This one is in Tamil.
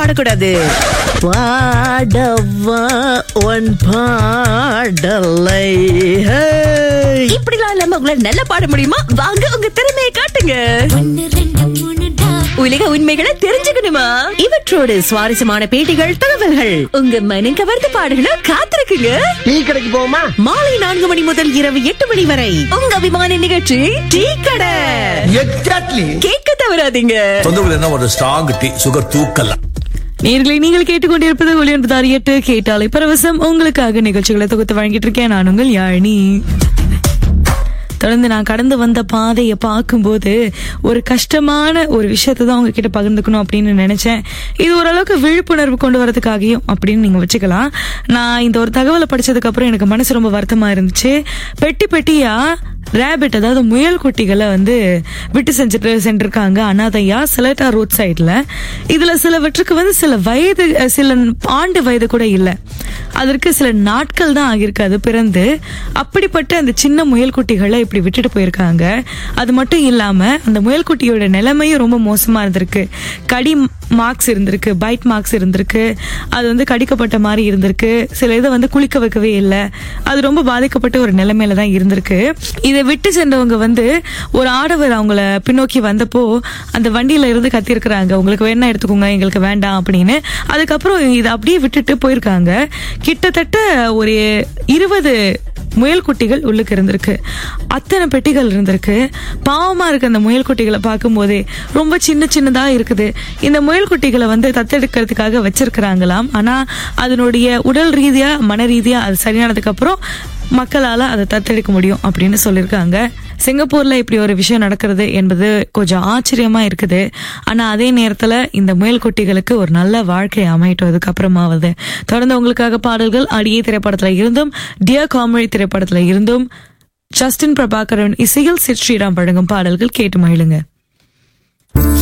பாடக்கூடாது பாடவா உன் பாடலை ஹே. இப்படிலாம் இல்லாம உங்களால நல்லா பாட முடியுமா வாங்க உங்க திறமையை காட்டுங்க உலக உண்மைகளை தெரிஞ்சுக்கணுமா இவற்றோடு சுவாரஸ்யமான பேட்டிகள் தகவல்கள் உங்க மனம் கவர்ந்த பாடல்களை காத்திருக்குங்க டீ கடைக்கு போமா மாலை நான்கு மணி முதல் இரவு எட்டு மணி வரை உங்க அபிமான நிகழ்ச்சி டீ கடை எக்ஸாக்ட்லி கேட்க தவறாதீங்க தொந்தரவு என்ன ஒரு ஸ்ட்ராங் டீ சுகர் தூக்கலாம் நேர்களை நீங்கள் கேட்டுக்கொண்டிருப்பது ஒளி ஒன்பதாறு எட்டு கேட்டாலை பரவசம் உங்களுக்காக நிகழ்ச்சிகளை தொகுத்து வழங்கிட்டு இருக்கேன் நான் உங்கள் யாழினி தொடர்ந்து நான் கடந்து வந்த பாதையை பார்க்கும்போது ஒரு கஷ்டமான ஒரு விஷயத்தை தான் உங்ககிட்ட பகிர்ந்துக்கணும் அப்படின்னு நினைச்சேன் இது ஓரளவுக்கு விழிப்புணர்வு கொண்டு வரதுக்காகவும் அப்படின்னு நீங்க வச்சுக்கலாம் நான் இந்த ஒரு தகவலை படிச்சதுக்கு அப்புறம் எனக்கு மனசு ரொம்ப வருத்தமா இருந்துச்சு பெட்டி பெட்டியா ரேபிட் அதாவது முயல் குட்டிகளை வந்து விட்டு செஞ்சுட்டு சென்றிருக்காங்க அனாதையா சிலட்டா ரோட் சைட்ல இதுல சிலவற்றுக்கு வந்து சில வயது அஹ், சில ஆண்டு வயது கூட இல்லை அதற்கு சில நாட்கள் தான் ஆகியிருக்கு அது பிறந்து அப்படிப்பட்ட அந்த சின்ன முயல் குட்டிகளை இப்படி விட்டுட்டு போயிருக்காங்க அது மட்டும் இல்லாம அந்த முயல் குட்டியோட நிலைமையும் ரொம்ப மோசமா இருந்திருக்கு கடி மார்க்ஸ் இருந்திருக்கு பைட் மார்க்ஸ் இருந்திருக்கு அது வந்து கடிக்கப்பட்ட மாதிரி இருந்திருக்கு சில இதை வந்து குளிக்க வைக்கவே இல்லை அது ரொம்ப பாதிக்கப்பட்ட ஒரு நிலைமையில தான் இருந்திருக்கு இதை விட்டு சென்றவங்க வந்து ஒரு ஆடவர் அவங்கள பின்னோக்கி வந்தப்போ அந்த வண்டியில இருந்து கத்திருக்கிறாங்க உங்களுக்கு வேணா எடுத்துக்கோங்க எங்களுக்கு வேண்டாம் அப்படின்னு அதுக்கப்புறம் இதை அப்படியே விட்டுட்டு போயிருக்காங்க கிட்டத்தட்ட ஒரு இருபது முயல் குட்டிகள் உள்ளுக்கு இருந்திருக்கு அத்தனை பெட்டிகள் இருந்திருக்கு பாவமா இருக்கு அந்த முயல் குட்டிகளை பார்க்கும்போதே ரொம்ப சின்ன சின்னதா இருக்குது இந்த முயல் குட்டிகளை வந்து தத்தெடுக்கிறதுக்காக வச்சிருக்கிறாங்களாம் ஆனா அதனுடைய உடல் ரீதியா மன ரீதியா அது சரியானதுக்கு அப்புறம் மக்களால அதை தத்தெடுக்க முடியும் அப்படின்னு சொல்லியிருக்காங்க சிங்கப்பூர்ல இப்படி ஒரு விஷயம் நடக்கிறது என்பது கொஞ்சம் ஆச்சரியமா இருக்குது ஆனா அதே நேரத்துல இந்த முயல் குட்டிகளுக்கு ஒரு நல்ல வாழ்க்கை அமையட்டும் அதுக்கு அப்புறமாவது தொடர்ந்து உங்களுக்காக பாடல்கள் அடியே திரைப்படத்துல இருந்தும் டியர் காமெடி திரைப்படத்துல இருந்தும் ஜஸ்டின் பிரபாகரன் இசையில் சித் ஸ்ரீராம் வழங்கும் பாடல்கள் கேட்டு மகிழுங்க